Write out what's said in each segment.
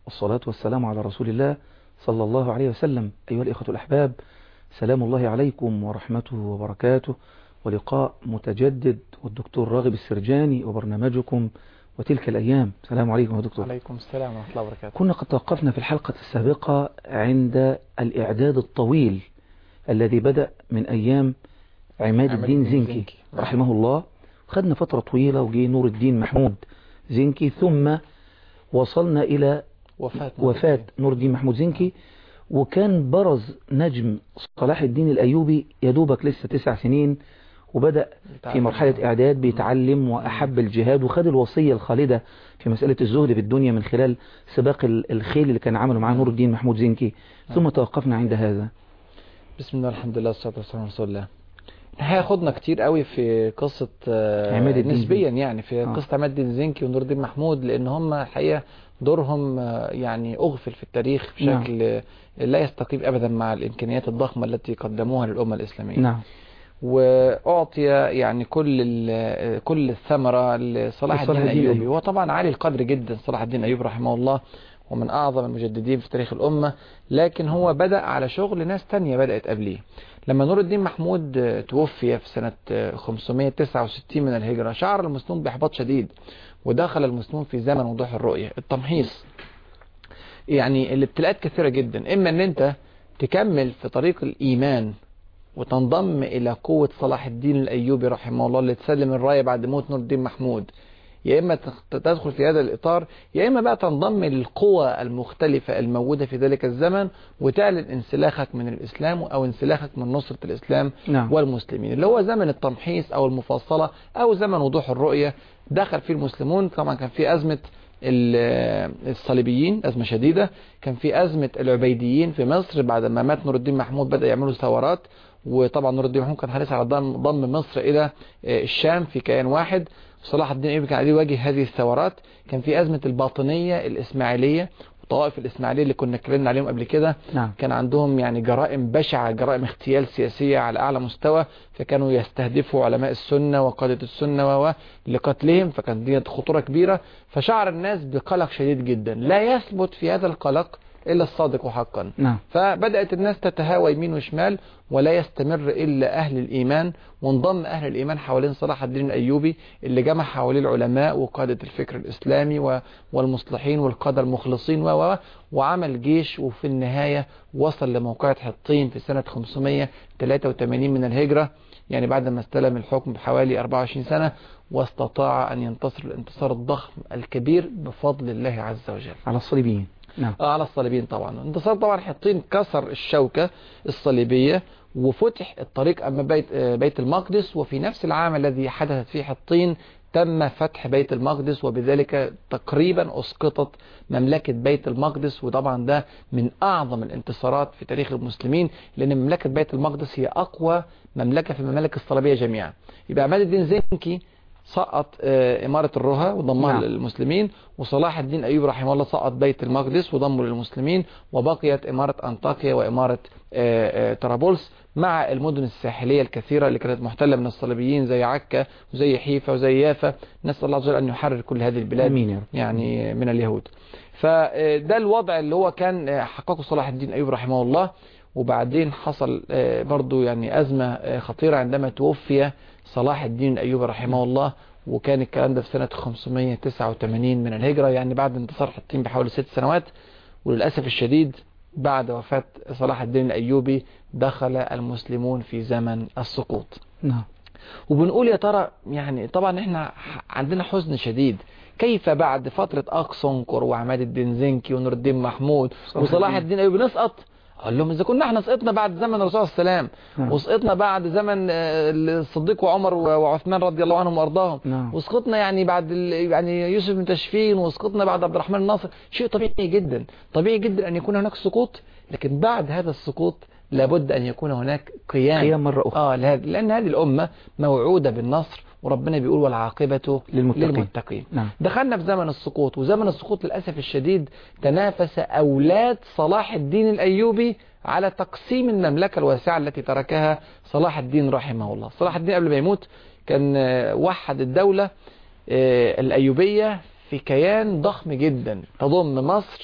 والصلاة والسلام على رسول الله صلى الله عليه وسلم أيها الإخوة الأحباب سلام الله عليكم ورحمته وبركاته ولقاء متجدد والدكتور راغب السرجاني وبرنامجكم وتلك الأيام السلام عليكم يا دكتور عليكم السلام ورحمة الله وبركاته كنا قد توقفنا في الحلقة السابقة عند الإعداد الطويل الذي بدأ من أيام عماد عماد الدين الدين زنكي زنكي. رحمه الله خدنا فترة طويلة وجي نور الدين محمود زنكي ثم وصلنا إلى وفاة وفاة نور الدين محمود زنكي وكان برز نجم صلاح الدين الأيوبي يدوبك لسه تسع سنين وبدأ في بيتعلم. مرحلة إعداد بيتعلم وأحب الجهاد وخد الوصية الخالدة في مسألة الزهد في الدنيا من خلال سباق ال- الخيل اللي كان عمله مع نور الدين محمود زنكي ثم توقفنا عند هذا بسم الله الحمد لله والصلاة والسلام على رسول الله هياخدنا كتير قوي في قصة آه، عماد الدين نسبيا زنكي. يعني في آه. قصة عماد الدين زنكي ونور الدين محمود لأن هم الحقيقة دورهم آه، يعني أغفل في التاريخ نعم. بشكل آه، لا يستقيم أبدا مع الإمكانيات الضخمة التي قدموها للأمة الإسلامية نعم وأعطي يعني كل ال- كل الثمرة لصلاح لصلاح الدين الدين الأيوبي الأيوبي. هو طبعا عالي القدر جدا صلاح الدين الأيوبي رحمه الله ومن أعظم المجددين في تاريخ الأمة لكن هو بدأ على شغل ناس تانية بدأت قبليه لما نور الدين محمود آه، توفي في سنة آه، 569 من الهجرة شعر المسلمون بإحباط شديد ودخل المسلمون في زمن وضوح الرؤية التمحيص يعني الابتلاءات كثيرة جدا إما أن أنت تكمل في طريق الإيمان وتنضم إلى قوة صلاح الدين الأيوبي رحمه الله اللي تسلم الراية بعد موت نور الدين محمود يا إما تخ- تدخل في هذا الإطار يا إما بقى تنضم للقوى المختلفة الموجودة في ذلك الزمن وتعلن انسلاخك من الإسلام أو انسلاخك من نصرة الإسلام نعم والمسلمين اللي هو زمن التمحيص أو المفاصلة أو زمن وضوح الرؤية دخل فيه المسلمون طبعا كان في أزمة ال- الصليبيين أزمة شديدة كان في أزمة العبيديين في مصر بعد ما مات نور الدين محمود بدأ يعملوا ثورات وطبعا نور الدين محمود كان حريص على ضم, ضم مصر إلى آه، الشام في كيان واحد صلاح الدين الايوبي كان عليه يواجه هذه الثورات كان في أزمة الباطنية الإسماعيلية وطوائف الإسماعيلية اللي كنا اتكلمنا عليهم قبل كده نعم كان عندهم يعني جرائم بشعة جرائم اغتيال سياسية على أعلى مستوى فكانوا يستهدفوا علماء السنة وقادة السنة و لقتلهم فكان دي خطورة كبيرة فشعر الناس بقلق شديد جدا لا يثبت في هذا القلق إلا الصادق حقا نعم فبدأت الناس تتهاوى يمين وشمال ولا يستمر إلا أهل الإيمان وانضم أهل الإيمان حوالين صلاح الدين الأيوبي اللي جمع حواليه العلماء وقادة الفكر الإسلامي و- والمصلحين والقادة المخلصين و و- وعمل جيش وفي النهاية وصل لموقعة حطين في سنة 583 من الهجرة يعني بعد ما استلم الحكم بحوالي 24 سنة واستطاع أن ينتصر الانتصار الضخم الكبير بفضل الله عز وجل على الصليبيين نعم آه على الصليبيين طبعا انتصار طبعا حطين كسر الشوكة الصليبية وفتح الطريق أمام بيت, آه، بيت المقدس وفي نفس العام الذي حدثت فيه حطين تم فتح بيت المقدس وبذلك تقريبا أسقطت مملكة بيت المقدس وطبعا ده من أعظم الانتصارات في تاريخ المسلمين لأن مملكة بيت المقدس هي أقوى مملكة في الممالك الصليبية جميعا يبقى عماد الدين زنكي سقط آه، إمارة الرها وضمها نعم. للمسلمين وصلاح الدين أيوب رحمه الله سقط بيت المقدس وضمه للمسلمين وبقيت إمارة أنطاكيا وإمارة آه، آه، طرابلس مع المدن الساحلية الكثيرة اللي كانت محتلة من الصليبيين زي عكا وزي حيفا وزي يافا نسأل الله عز وجل أن يحرر كل هذه البلاد آمين يا رب. يعني من اليهود فده الوضع اللي هو كان آه، حققه صلاح الدين أيوب رحمه الله وبعدين حصل آه، برضو يعني أزمة آه، خطيرة عندما توفي صلاح الدين الأيوبي رحمه الله وكان الكلام ده في سنة 589 من الهجرة يعني بعد انتصار حطين بحوالي ست سنوات وللأسف الشديد بعد وفاة صلاح الدين الأيوبي دخل المسلمون في زمن السقوط نعم وبنقول يا ترى يعني طبعا احنا ح- عندنا حزن شديد كيف بعد فترة أقصنقر وعماد الدين زنكي ونور الدين محمود صلاح وصلاح الدين. الدين أيوبي نسقط قال لهم إذا كنا احنا سقطنا بعد زمن الرسول صلى الله عليه وسلم نعم. وسقطنا بعد زمن آه، الصديق وعمر و- وعثمان رضي الله عنهم وارضاهم نعم. وسقطنا يعني بعد ال- يعني يوسف بن تشفين وسقطنا بعد عبد الرحمن الناصر شيء طبيعي جدا طبيعي جدا ان يكون هناك سقوط لكن بعد هذا السقوط لابد ان يكون هناك قيام قيام مرة أخرى اه لهذه- لان هذه الامه موعوده بالنصر وربنا بيقول والعاقبه للمتقين. للمتقين نعم دخلنا في زمن السقوط وزمن السقوط للأسف الشديد تنافس أولاد صلاح الدين الأيوبي على تقسيم المملكة الواسعة التي تركها صلاح الدين رحمه الله صلاح الدين قبل ما يموت كان آه، وحد الدولة آه، الأيوبية في كيان ضخم جدا تضم مصر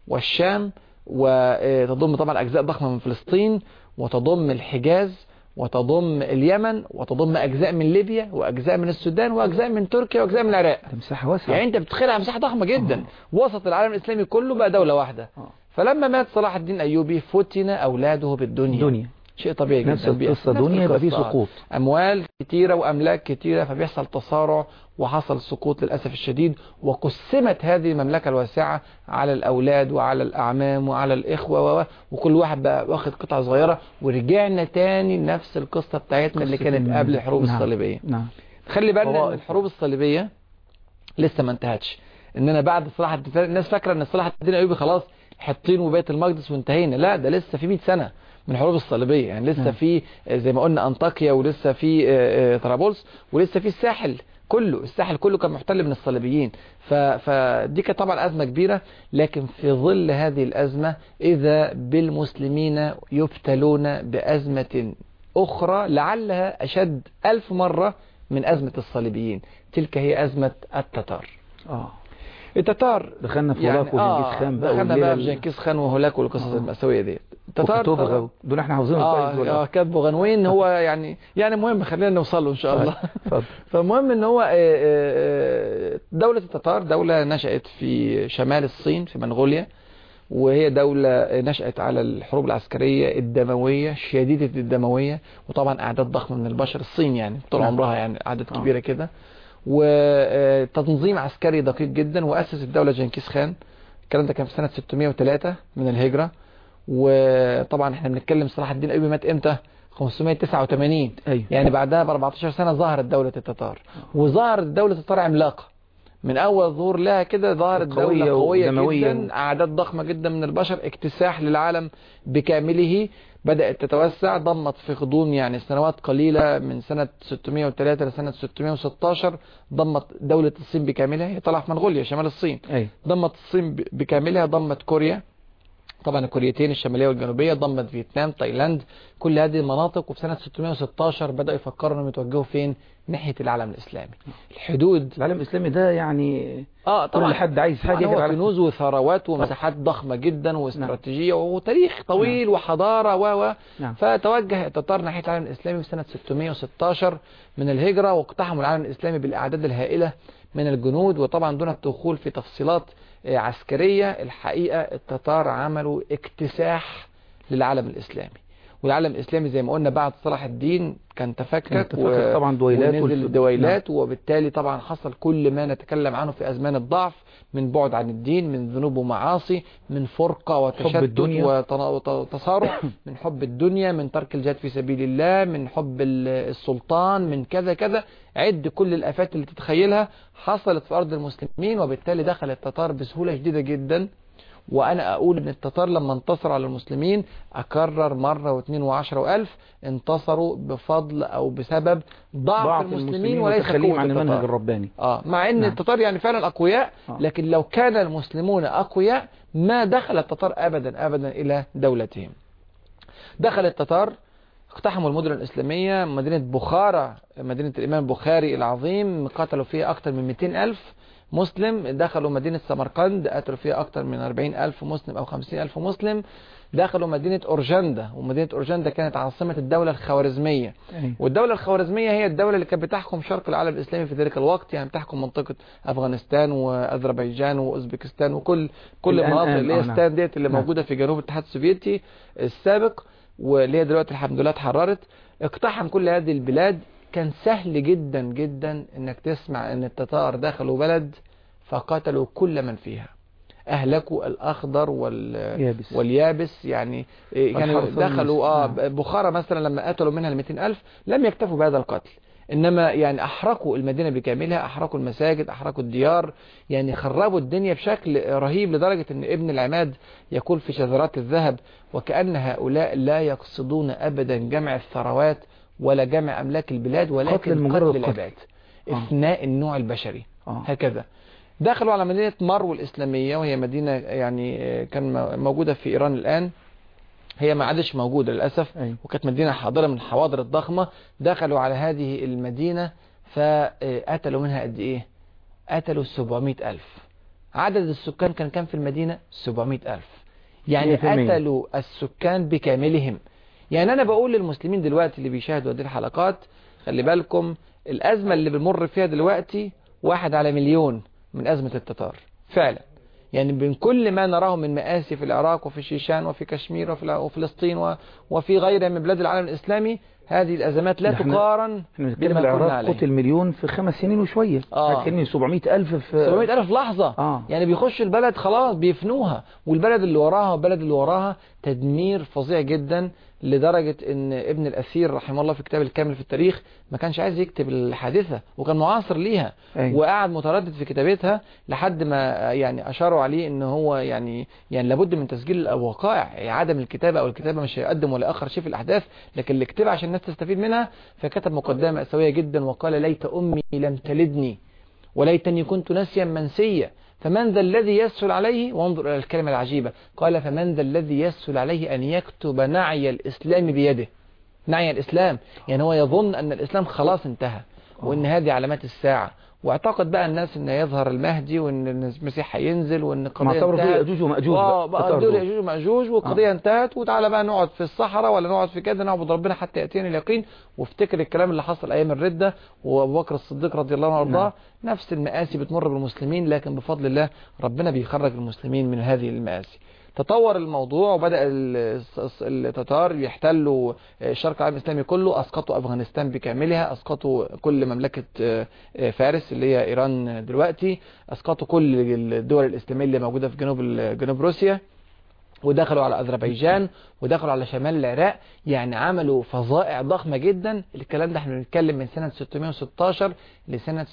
والشام وتضم طبعا أجزاء ضخمة من فلسطين وتضم الحجاز وتضم اليمن وتضم أجزاء من ليبيا وأجزاء من السودان وأجزاء من تركيا وأجزاء من العراق ده مساحة واسعة يعني أنت بتتخيل على مساحة ضخمة جدا آه. وسط العالم الإسلامي كله بقى دولة واحدة آه. فلما مات صلاح الدين أيوبي فتن أولاده بالدنيا دنيا شيء طبيعي جدا نفس القصة بيحصل. نفس دنيا يبقى فيه القصة. سقوط أموال كتيرة وأملاك كتيرة فبيحصل تصارع وحصل سقوط للأسف الشديد وقسمت هذه المملكة الواسعة على الأولاد وعلى الأعمام وعلى الإخوة و- و- وكل واحد بقى واخد قطعة صغيرة ورجعنا تاني لنفس القصة بتاعتنا اللي قصة كانت ال- قبل الحروب نعم. الصليبية نعم خلي بالنا ان طوائف. الحروب الصليبيه لسه ما انتهتش ان انا بعد صلاح الدين الناس فاكره ان صلاح الدين الايوبي خلاص حاطين وبيت المقدس وانتهينا لا ده لسه في 100 سنه من الحروب الصليبيه يعني لسه نعم. في آه، زي ما قلنا انطاكيا ولسه في آه، آه، طرابلس ولسه في الساحل كله الساحل كله كان محتل من الصليبيين ف... فدي كانت طبعا أزمة كبيرة لكن في ظل هذه الأزمة إذا بالمسلمين يبتلون بأزمة أخرى لعلها أشد ألف مرة من أزمة الصليبيين تلك هي أزمة التتار اه التتار دخلنا في يعني هولاك وجنكيز خان بقى دخلنا والليلة بقى في ال- جنكيز خان وهولاك والقصص آه. المأساوية دي التتار وكتوبغا طبعاً- دول احنا حافظينهم كويس دول اه اه كاتبه غنوين هو يعني يعني مهم خلينا نوصل له ان شاء الله اتفضل فالمهم ان هو آه، آه، آه، دولة التتار دولة نشأت في شمال الصين في منغوليا وهي دولة نشأت على الحروب العسكرية الدموية شديدة الدموية وطبعا أعداد ضخمة من البشر الصين يعني طول نعم. عمرها يعني أعداد آه. كبيرة كده وتنظيم عسكري دقيق جدا وأسس الدولة جنكيز خان الكلام ده كان في سنة 603 من الهجرة وطبعا احنا بنتكلم صلاح الدين الأيوبي مات امتى 589 ايوه يعني بعدها ب 14 سنة ظهرت دولة التتار وظهرت دولة التتار عملاقة من أول ظهور لها كده ظهرت قوية دولة قوية ودموية جدا أعداد ضخمة جدا من البشر اكتساح للعالم بكامله بدأت تتوسع ضمت في غضون يعني سنوات قليلة من سنة 603 لسنة 616 ضمت دولة الصين بكاملها هي طلع في منغوليا شمال الصين ايوه ضمت الصين ب- بكاملها ضمت كوريا طبعا الكوريتين الشمالية والجنوبية ضمت فيتنام تايلاند كل هذه المناطق وفي سنة 616 بدأوا يفكروا انهم يتوجهوا فين ناحية العالم الإسلامي الحدود العالم الاسلامي ده يعني اه طبعا كل حد عايز حاجه طبعاً يجري هو على كنوز وثروات ومساحات ضخمة جدا واستراتيجية وتاريخ طويل نعم. وحضارة و و نعم فتوجه التتار ناحية العالم الإسلامي في سنة 616 من الهجرة واقتحموا العالم الإسلامي بالأعداد الهائلة من الجنود وطبعا دون الدخول في تفصيلات آه، عسكرية الحقيقة التتار عملوا اكتساح للعالم الإسلامي والعالم الإسلامي زي ما قلنا بعد صلاح الدين كان تفكك كان تفكك طبعاً دويلات ونزل والف- الدويلات وبالتالي طبعا حصل كل ما نتكلم عنه في أزمان الضعف من بعد عن الدين من ذنوب ومعاصي من فرقة وتشتت الدنيا. وتنا- وت- وتصارع من حب الدنيا من ترك الجهاد في سبيل الله من حب ال- السلطان من كذا كذا عد كل الآفات اللي تتخيلها حصلت في أرض المسلمين وبالتالي دخل التتار بسهولة شديدة جدا وأنا أقول إن التتار لما انتصروا على المسلمين أكرر مرة واثنين وعشرة وألف انتصروا بفضل أو بسبب ضعف, ضعف المسلمين وليس وتخليهم قوة عن المنهج التتار الرباني اه مع ان نعم. التتار يعني فعلا اقوياء آه. لكن لو كان المسلمون اقوياء ما دخل التتار ابدا ابدا الى دولتهم دخل التتار اقتحموا المدن الإسلامية مدينة بخارى مدينة الإمام البخاري العظيم قتلوا فيها أكثر من 200 ألف مسلم دخلوا مدينة سمرقند قتلوا فيها أكثر من 40 ألف مسلم أو 50 ألف مسلم دخلوا مدينة أورجندا ومدينة أورجندا كانت عاصمة الدولة الخوارزمية أيوة. والدولة الخوارزمية هي الدولة اللي كانت بتحكم شرق العالم الإسلامي في ذلك الوقت يعني بتحكم منطقة أفغانستان وأذربيجان وأوزبكستان وكل كل الآن- المناطق آن، اللي هي آه، نعم. ستان ديت اللي نعم. موجودة في جنوب الاتحاد السوفيتي السابق واللي هي دلوقتي الحمد لله اتحررت اقتحم كل هذه البلاد كان سهل جدا جدا انك تسمع ان التتار دخلوا بلد فقتلوا كل من فيها اهلكوا الاخضر وال يابس. واليابس يعني إيه، كانوا الحرث دخلوا اه والمس- نعم. بخارى مثلا لما قتلوا منها ال 200 ألف لم يكتفوا بهذا القتل إنما يعني أحرقوا المدينة بكاملها أحرقوا المساجد أحرقوا الديار يعني خربوا الدنيا بشكل رهيب لدرجة أن ابن العماد يقول في شذرات الذهب وكأن هؤلاء لا يقصدون أبدا جمع الثروات ولا جمع أملاك البلاد ولكن قتل لمجرد قتل القتل. العباد آه. إفناء النوع البشري آه. هكذا دخلوا على مدينة مرو الإسلامية وهي مدينة يعني آه، كان م- موجودة في إيران الآن هي ما عادش موجودة للأسف أيوة. وكانت مدينة حاضرة من الحواضر الضخمة دخلوا على هذه المدينة فقتلوا منها قد إيه قتلوا 700 ألف عدد السكان كان كام في المدينة 700 ألف يعني 100%. قتلوا السكان بكاملهم يعني أنا بقول للمسلمين دلوقتي اللي بيشاهدوا هذه الحلقات خلي بالكم الأزمة اللي بنمر فيها دلوقتي واحد على مليون من أزمة التتار فعلا يعني بين كل ما نراه من مآسي في العراق وفي الشيشان وفي كشمير وفي الع- وفلسطين و- وفي غيرها من بلاد العالم الإسلامي هذه الأزمات لا ده احنا- تقارن احنا بنتكلم بما كنا العراق عليه. قتل مليون في خمس سنين وشوية آه. هتكلمني 700 ألف في 700 ألف لحظة آه. يعني بيخشوا البلد خلاص بيفنوها والبلد اللي وراها والبلد اللي وراها تدمير فظيع جدا لدرجة ان ابن الأثير رحمه الله في كتاب الكامل في التاريخ ما كانش عايز يكتب الحادثة وكان معاصر ليها أيوة. وقعد متردد في كتابتها لحد ما يعني أشاروا عليه ان هو يعني يعني لابد من تسجيل الوقائع عدم الكتابة او الكتابة مش هيقدم ولا أخر شيء في الأحداث لكن اللي كتبها عشان الناس تستفيد منها فكتب مقدمة مأساوية جدا وقال ليت أمي لم تلدني وليتني كنت نسيا منسيا فمن ذا الذي يسهل عليه وانظر إلى الكلمة العجيبة قال فمن ذا الذي يسهل عليه أن يكتب نعي الإسلام بيده نعي الإسلام يعني هو يظن أن الإسلام خلاص انتهى وأن هذه علامات الساعة واعتقد بقى الناس ان يظهر المهدي وان المسيح هينزل وان ما القضيه اعتبروا فيه انتهت يأجوج ومأجوج اه بقى. بقى تتار دول دول. يأجوج ومأجوج والقضية انتهت وتعالى بقى نقعد في الصحراء ولا نقعد في كده نعبد ربنا حتى يأتينا اليقين وافتكر الكلام اللي حصل أيام الردة وأبو بكر الصديق رضي الله عنه وارضاه نفس المآسي بتمر بالمسلمين لكن بفضل الله ربنا بيخرج المسلمين من هذه المآسي تطور الموضوع وبدأ ال- الس- التتار يحتلوا الشرق العالم الإسلامي كله أسقطوا أفغانستان بكاملها أسقطوا كل مملكة آه، آه، فارس اللي هي إيران دلوقتي أسقطوا كل الدول الإسلامية اللي موجودة في جنوب ال- جنوب روسيا ودخلوا على أذربيجان ودخلوا على شمال العراق يعني عملوا فظائع ضخمة جدا الكلام ده احنا بنتكلم من سنة 616 لسنة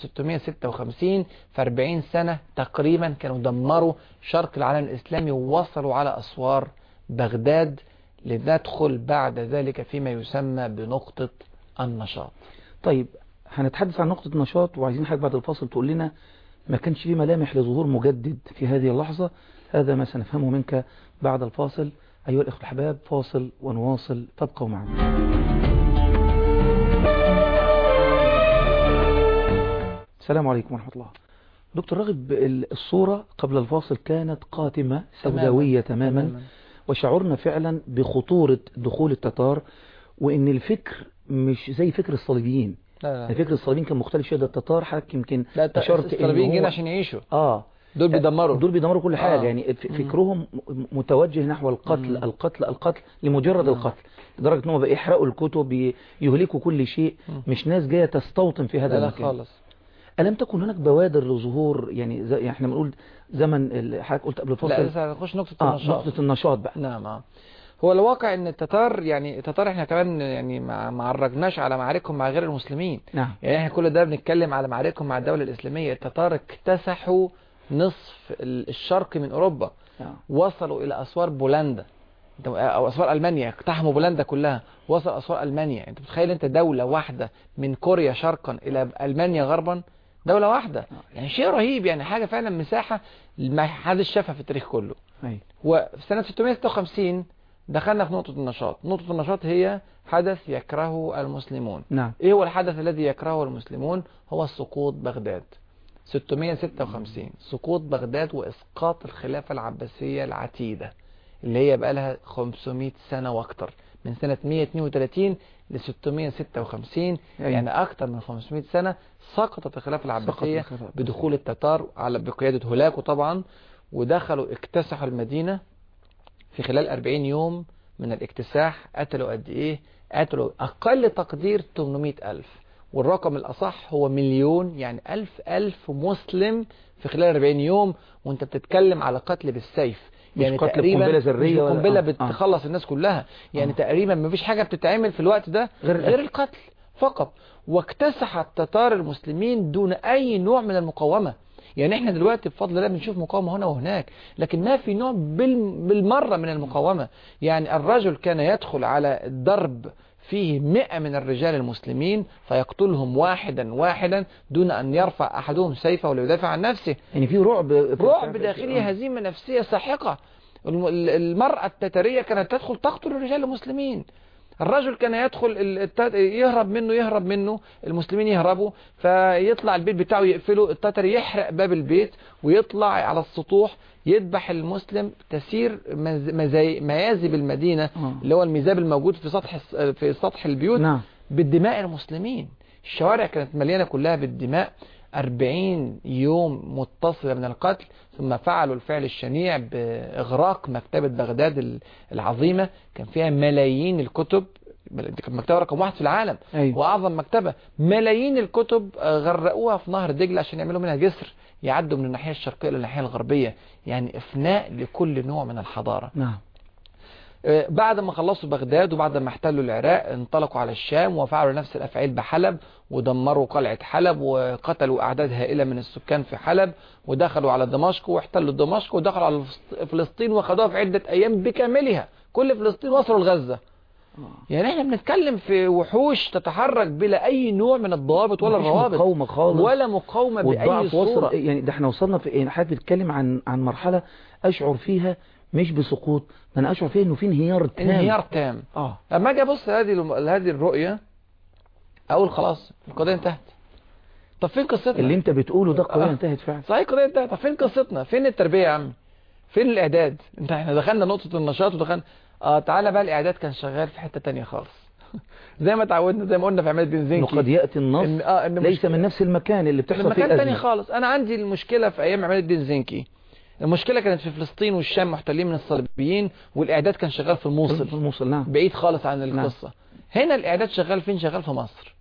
656 في 40 سنة تقريبا كانوا دمروا شرق العالم الإسلامي ووصلوا على أسوار بغداد لندخل بعد ذلك فيما يسمى بنقطة النشاط طيب هنتحدث عن نقطة نشاط وعايزين حاجة بعد الفاصل تقول لنا ما كانش في ملامح لظهور مجدد في هذه اللحظة هذا ما سنفهمه منك بعد الفاصل أيها الإخوة الأحباب فاصل ونواصل تبقوا معنا السلام عليكم ورحمة الله دكتور راغب ال- الصورة قبل الفاصل كانت قاتمة سوداوية تماما, تماما. وشعرنا فعلا بخطورة دخول التتار وإن الفكر مش زي فكر الصليبيين لا يعني فكر الصليبيين كان مختلف شوية ده التتار حضرتك يمكن لا الت- أشرت إن الصليبيين هو- جايين عشان يعيشوا آه دول بيدمروا دول بيدمروا كل حاجة آه. يعني ف- مم. فكرهم م- متوجه نحو القتل مم. القتل القتل لمجرد مم. القتل لدرجة انهم بقى يحرقوا الكتب يهلكوا كل شيء مم. مش ناس جاية تستوطن في هذا لا لا المكان خالص ألم تكن هناك بوادر لظهور يعني, زي يعني احنا بنقول زمن ال- حضرتك قلت قبل لا الفاصل لسه هنخش نقطة آه النشاط نقطة النشاط بقى نعم آه. هو الواقع ان التتار يعني التتار احنا كمان يعني ما ما عرجناش على معاركهم مع غير المسلمين نعم يعني احنا كل ده بنتكلم على معاركهم مع الدولة الإسلامية التتار اكتسحوا نصف ال- الشرق من أوروبا آه. وصلوا إلى أسوار بولندا أنت- أو أسوار ألمانيا اقتحموا بولندا كلها وصل أسوار ألمانيا أنت متخيل أنت دولة واحدة من كوريا شرقا إلى ألمانيا غربا دولة واحدة يعني شيء رهيب يعني حاجة فعلا مساحة ما حدش شافها في التاريخ كله أي. وفي سنة 656 دخلنا في نقطة النشاط نقطة النشاط هي حدث يكرهه المسلمون نعم ايه هو الحدث الذي يكرهه المسلمون هو سقوط بغداد 656 سقوط بغداد واسقاط الخلافة العباسية العتيدة اللي هي بقى لها 500 سنة واكتر من سنة 132 ل 656 أيوة. يعني اكتر من 500 سنة سقطت الخلافة العباسية الخلافة العباسية. بدخول التتار على بقيادة هولاكو طبعا ودخلوا اكتسحوا المدينة في خلال 40 يوم من الاكتساح قتلوا قد ايه قتلوا اقل تقدير 800 الف والرقم الاصح هو مليون يعني الف الف مسلم في خلال 40 يوم وانت بتتكلم على قتل بالسيف مش يعني قتل تقريبا بقنبلة ذرية مش ولا- قنبله آه، آه. بتخلص الناس كلها يعني آه. تقريبا ما فيش حاجه بتتعمل في الوقت ده غير غير القتل. القتل فقط واكتسح التتار المسلمين دون اي نوع من المقاومه يعني احنا دلوقتي بفضل الله بنشوف مقاومة هنا وهناك لكن ما في نوع بال- بالمرة من المقاومة يعني الرجل كان يدخل على الضرب فيه مئة من الرجال المسلمين فيقتلهم واحدا واحدا دون أن يرفع أحدهم سيفه وليدافع عن نفسه يعني في رعب رعب داخلي آه. هزيمة نفسية ساحقة الم- ال- المرأة التترية كانت تدخل تقتل الرجال المسلمين الرجل كان يدخل ال- الت- يهرب منه يهرب منه المسلمين يهربوا فيطلع البيت بتاعه يقفله التتر يحرق باب البيت ويطلع على السطوح يذبح المسلم تسير مز- مزاي- ميازب المدينة آه. اللي هو الميزاب الموجود في سطح الس- في سطح البيوت نعم بالدماء المسلمين الشوارع كانت مليانة كلها بالدماء 40 يوم متصلة من القتل ثم فعلوا الفعل الشنيع بإغراق مكتبة بغداد ال- العظيمة كان فيها ملايين الكتب دي كانت مكتبة رقم واحد في العالم أيوة. وأعظم مكتبة ملايين الكتب آه، غرقوها في نهر دجلة عشان يعملوا منها جسر يعدوا من الناحية الشرقية للناحية الغربية يعني إفناء لكل نوع من الحضارة نعم آه، بعد ما خلصوا بغداد وبعد ما احتلوا العراق انطلقوا على الشام وفعلوا نفس الأفعال بحلب ودمروا قلعة حلب وقتلوا أعداد هائلة من السكان في حلب ودخلوا على دمشق واحتلوا دمشق ودخلوا على فلسط- فلسطين وخدوها في عدة أيام بكاملها كل فلسطين وصلوا لغزة يعني احنا بنتكلم في وحوش تتحرك بلا أي نوع من الضوابط ولا مفيش الروابط مقاومة خالص ولا مقاومة بأي والضعف وصل صورة يعني ده احنا وصلنا في يعني حضرتك بتتكلم عن عن مرحلة اشعر فيها مش بسقوط ده انا اشعر فيها انه في انهيار تام انهيار تام اه لما اجي ابص لهذه لهذه الرؤية اقول خلاص القضية انتهت طب فين قصتنا اللي انت بتقوله ده قضية آه. انتهت فعلا صحيح القضية انتهت طب فين قصتنا فين التربية يا عم فين الاعداد انت احنا دخلنا نقطة النشاط ودخلنا اه تعالى بقى الاعداد كان شغال في حتة تانية خالص زي ما اتعودنا زي ما قلنا في عماد بن انه زنكي قد ياتي النص إن اه ان ليس مشكلة- من نفس المكان اللي بتحصل فيه المكان تاني الازمه خالص انا عندي المشكلة في ايام عماد الدين زنكي المشكلة كانت في فلسطين والشام محتلين من الصليبيين والاعداد كان شغال في الموصل في الموصل نعم بعيد خالص عن القصة هنا الاعداد شغال فين شغال في مصر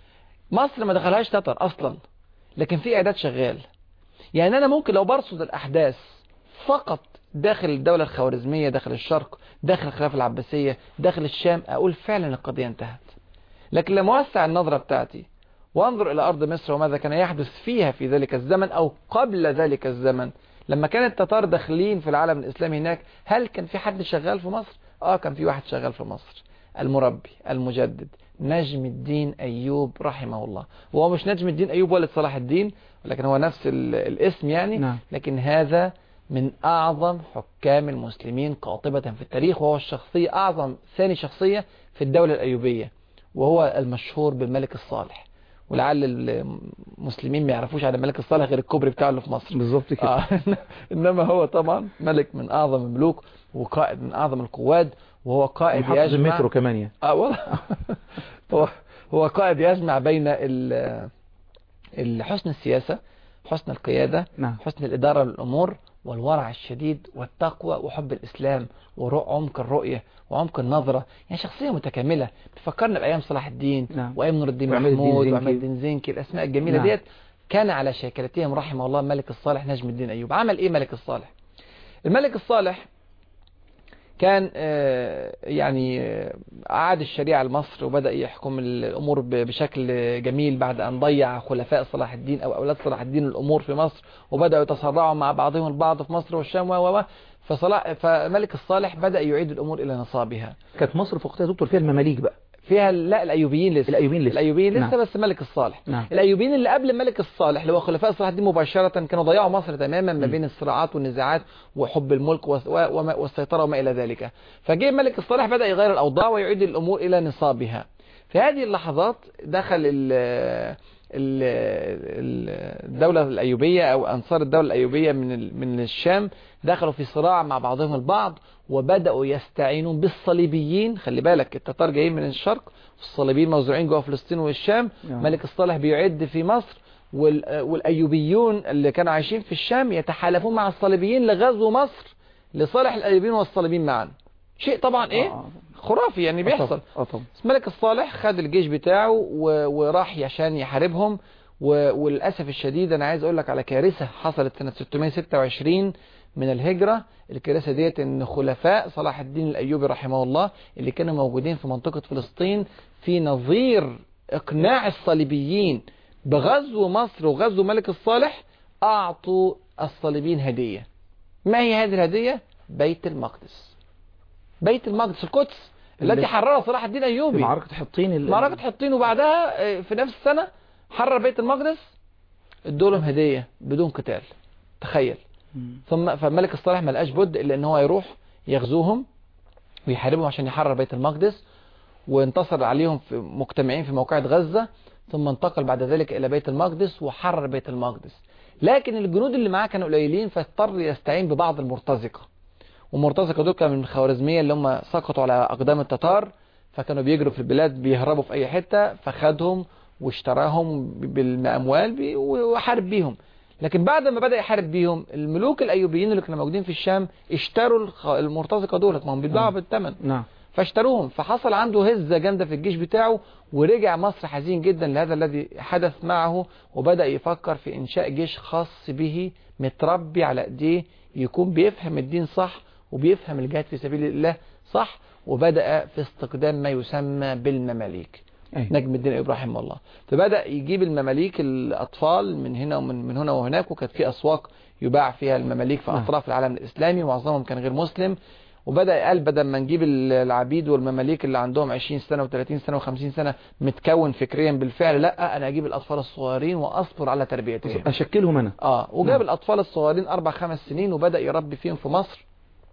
مصر ما دخلهاش تتر اصلا لكن في اعداد شغال يعني انا ممكن لو برصد الاحداث فقط داخل الدولة الخوارزمية داخل الشرق داخل الخلافة العباسية داخل الشام اقول فعلا القضية انتهت لكن لما اوسع النظرة بتاعتي وانظر الى ارض مصر وماذا كان يحدث فيها في ذلك الزمن او قبل ذلك الزمن لما كان التتار داخلين في العالم الاسلامي هناك هل كان في حد شغال في مصر اه كان في واحد شغال في مصر المربي المجدد نجم الدين ايوب رحمه الله وهو مش نجم الدين ايوب ولد صلاح الدين ولكن هو نفس ال- الاسم يعني نعم. لكن هذا من اعظم حكام المسلمين قاطبة في التاريخ وهو الشخصية اعظم ثاني شخصية في الدولة الايوبية وهو المشهور بالملك الصالح ولعل المسلمين ما يعرفوش عن الملك الصالح غير الكوبري بتاعه اللي في مصر بالظبط كده آه. انما هو طبعا ملك من اعظم الملوك وقائد من اعظم القواد وهو قائد محافظ يجمع المترو كمان يعني اه والله هو هو قائد يجمع بين ال ال- حسن السياسة حسن القيادة نعم حسن الإدارة للأمور والورع الشديد والتقوى وحب الإسلام وعمق الرؤية وعمق النظرة يعني شخصية متكاملة بتفكرنا بأيام صلاح الدين نعم. وأيام نور الدين وعماد الدين محمود زنكي. وعماد الدين زنكي الأسماء الجميلة نعم. ديت كان على شاكلتهم رحمه الله الملك الصالح نجم الدين أيوب عمل إيه ملك الصالح الملك الصالح كان آه، يعني آه، أعاد الشريعة لمصر وبدأ يحكم الأمور ب- بشكل جميل بعد أن ضيع خلفاء صلاح الدين أو أولاد صلاح الدين الأمور في مصر وبدأوا يتصارعوا مع بعضهم البعض في مصر والشام و و و فصلاح فملك الصالح بدأ يعيد الأمور إلى نصابها كانت مصر في وقتها يا دكتور فيها المماليك بقى فيها لا الأيوبيين لسه الأيوبيين لسه. الأيوبيين لسه نعم. بس ملك الصالح نعم. الأيوبيين اللي قبل الملك الصالح اللي هو خلفاء صلاح الدين مباشرة كانوا ضيعوا مصر تماما ما بين الصراعات والنزاعات وحب الملك وس- و- وما- والسيطرة وما إلى ذلك فجاء الملك الصالح بدأ يغير الأوضاع ويعيد الأمور إلى نصابها في هذه اللحظات دخل ال ال- ال- الدولة الأيوبية أو أنصار الدولة الأيوبية من ال- من الشام دخلوا في صراع مع بعضهم البعض وبدأوا يستعينون بالصليبيين خلي بالك التتار جايين من الشرق والصليبيين موزوعين جوه فلسطين والشام نعم. ملك الصالح بيعد في مصر وال- والأيوبيون اللي كانوا عايشين في الشام يتحالفون مع الصليبيين لغزو مصر لصالح الأيوبيين والصليبيين معا شيء طبعا ايه آه. خرافي يعني بيحصل اه طبعا بس ملك الصالح خد الجيش بتاعه و... وراح عشان يحاربهم و... وللأسف الشديد أنا عايز أقول لك على كارثة حصلت سنة 626 من الهجرة الكارثة ديت إن خلفاء صلاح الدين الأيوبي رحمه الله اللي كانوا موجودين في منطقة فلسطين في نظير إقناع الصليبيين بغزو مصر وغزو ملك الصالح أعطوا الصليبيين هدية ما هي هذه الهدية؟ بيت المقدس بيت المقدس القدس اللي- التي حررها صلاح الدين في أيوبي معركة حطين ال- معركة حطين وبعدها آه، في نفس السنة حرر بيت المقدس ادوا لهم هدية بدون قتال تخيل مم. ثم فالملك الصالح ما لقاش بد الا ان هو يروح يغزوهم ويحاربهم عشان يحرر بيت المقدس وانتصر عليهم في مجتمعين في موقعة غزة ثم انتقل بعد ذلك إلى بيت المقدس وحرر بيت المقدس لكن الجنود اللي معاه كانوا قليلين فاضطر يستعين ببعض المرتزقة والمرتزقة دول كانوا من الخوارزمية اللي هم سقطوا على أقدام التتار فكانوا بيجروا في البلاد بيهربوا في أي حتة فخدهم واشتراهم بالأموال بي- وحارب بيهم لكن بعد ما بدأ يحارب بيهم الملوك الأيوبيين اللي كانوا موجودين في الشام اشتروا الخ- المرتزقة دولت ما هم بيتباعوا نعم. بالثمن نعم فاشتروهم فحصل عنده هزة جامدة في الجيش بتاعه ورجع مصر حزين جدا لهذا الذي حدث معه وبدأ يفكر في إنشاء جيش خاص به متربي على ايديه يكون بيفهم الدين صح وبيفهم الجهاد في سبيل الله صح وبدأ في استخدام ما يسمى بالمماليك أي. نجم الدين ابراهيم الله فبدأ يجيب المماليك الأطفال من هنا ومن من هنا وهناك وكانت في أسواق يباع فيها المماليك في نعم. أطراف العالم الإسلامي معظمهم كان غير مسلم وبدأ قال بدل ما نجيب العبيد والمماليك اللي عندهم 20 سنة و30 سنة و50 سنة متكون فكريا بالفعل لا أنا أجيب الأطفال الصغيرين وأصبر على تربيتهم أشكلهم أنا اه وجاب نعم. الأطفال الصغيرين أربع خمس سنين وبدأ يربي فيهم في مصر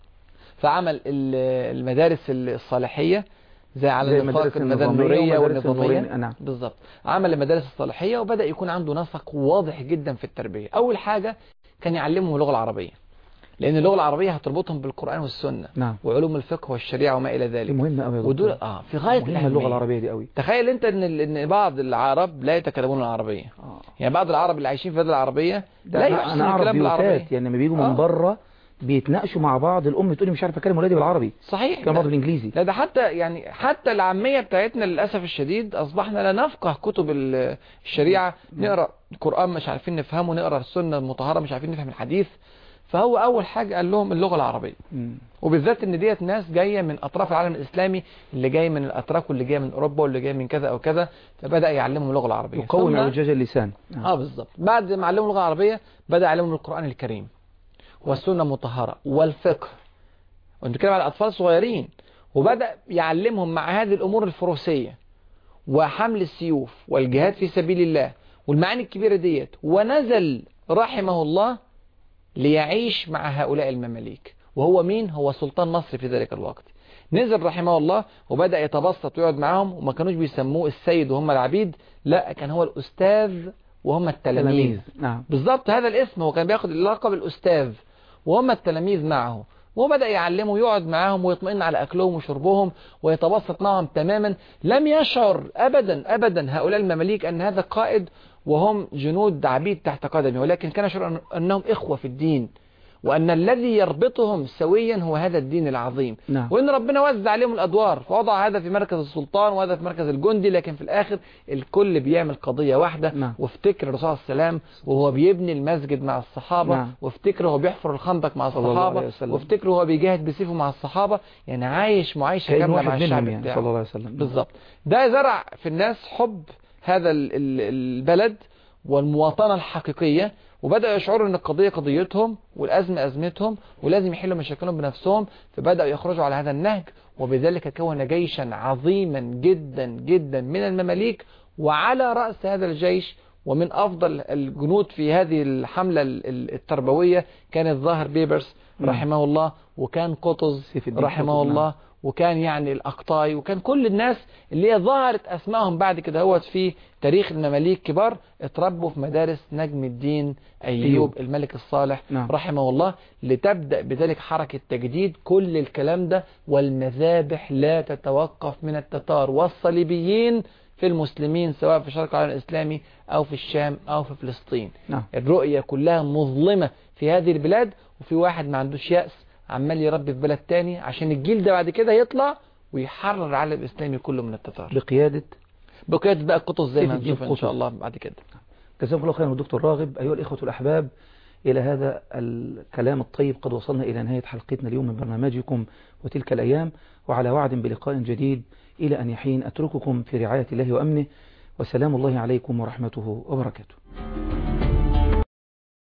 فعمل ال- المدارس الصالحية زي على زي نطاق المدارس المدى النظامية النورية ومدارس والنظامية النورين. نعم. بالظبط عمل المدارس الصالحية وبدأ يكون عنده نسق واضح جدا في التربية أول حاجة كان يعلمهم اللغة العربية لأن اللغة العربية هتربطهم بالقرآن والسنة نعم وعلوم الفقه والشريعة وما إلى دي ذلك مهمة أوي يا ودول دكتور اه في غاية مهمة الأهمية اللغة العربية دي أوي تخيل انت ان ان بعض العرب لا يتكلمون العربية آه. يعني بعض العرب اللي عايشين في البلاد العربية ده لا أنا- يحسن أنا أعرف الكلام بالعربية بيوتات يعني لما بيجوا آه. من بره بيتناقشوا مع بعض الأم تقولي مش عارف أكلم ولادي بالعربي صحيح كان بعض لا, بالإنجليزي لا ده حتى يعني حتى العامية بتاعتنا للأسف الشديد أصبحنا لا نفقه كتب ال- الشريعة نقرأ القرآن مش عارفين نفهمه نقرأ السنة المطهرة مش عارفين نفهم الحديث فهو أول حاجة قال لهم اللغة العربية مم. وبالذات ان ديت ناس جايه من اطراف العالم الاسلامي اللي جاي من الاتراك واللي جاي من اوروبا واللي جاي من كذا او كذا فبدا يعلمهم اللغه العربيه يقوي ثم- اعوجاج اللسان نعم. اه بالظبط بعد ما علمهم اللغه العربيه بدا يعلمهم القران الكريم والسنه المطهره والفقه ونتكلم على اطفال صغيرين وبدا يعلمهم مع هذه الامور الفروسيه وحمل السيوف والجهاد في سبيل الله والمعاني الكبيره ديت ونزل رحمه الله ليعيش مع هؤلاء المماليك وهو مين هو سلطان مصر في ذلك الوقت نزل رحمه الله وبدأ يتبسط ويقعد معاهم وما كانوش بيسموه السيد وهم العبيد لا كان هو الأستاذ وهم التلاميذ تلاميذ نعم بالظبط هذا الاسم هو كان بياخد لقب الأستاذ وهم التلاميذ معه وبدأ يعلمه يقعد معاهم ويطمئن على أكلهم وشربهم ويتبسط معهم تماما لم يشعر أبدا أبدا هؤلاء المماليك أن هذا قائد وهم جنود عبيد تحت قدمه ولكن كان يشعر أن- أنهم إخوة في الدين وأن الذي يربطهم سويا هو هذا الدين العظيم نعم وان ربنا وزع عليهم الادوار فوضع هذا في مركز السلطان وهذا في مركز الجندي لكن في الاخر الكل بيعمل قضيه واحده نعم. وافتكر الرسول صلى الله عليه وسلم وهو بيبني المسجد مع الصحابه نعم. وافتكر وهو بيحفر الخندق مع صلى الله الصحابه عليه وسلم. وافتكر وهو بيجاهد بسيفه مع الصحابه يعني عايش معايشه كان كامله واحد مع الشعب منهم يعني بتاعه صلى الله عليه وسلم بالظبط ده زرع في الناس حب هذا ال- ال- البلد والمواطنة الحقيقية وبدأوا يشعروا ان القضية قضيتهم والأزمة أزمتهم ولازم يحلوا مشاكلهم بنفسهم فبدأوا يخرجوا على هذا النهج وبذلك كون جيشا عظيما جدا جدا من المماليك وعلى رأس هذا الجيش ومن أفضل الجنود في هذه الحملة ال- ال- التربوية كان الظاهر بيبرس نعم. رحمه الله وكان قطز سيف الدين رحمه قطز، نعم. الله وكان يعني الأقطاي وكان كل الناس اللي هي ظهرت أسمائهم بعد كده هوت في تاريخ المماليك كبار اتربوا في مدارس نجم الدين أيوب, أيوب. الملك الصالح نعم. رحمه الله لتبدأ بذلك حركة تجديد كل الكلام ده والمذابح لا تتوقف من التتار والصليبيين في المسلمين سواء في شرق العالم الإسلامي أو في الشام أو في فلسطين نعم الرؤية كلها مظلمة في هذه البلاد وفي واحد ما عندوش يأس عمال يربي في بلد تاني عشان الجيل ده بعد كده يطلع ويحرر العالم الإسلامي كله من التتار بقيادة بقيادة بقى قطز زي سيف ما الدين هنشوف إن شاء قطز. الله بعد كده جزاكم الله خيرا الدكتور راغب أيها الإخوة الأحباب إلى هذا الكلام الطيب قد وصلنا إلى نهاية حلقتنا اليوم من برنامجكم وتلك الأيام وعلى وعد بلقاء جديد إلى أن يحين أترككم في رعاية الله وأمنه وسلام الله عليكم ورحمته وبركاته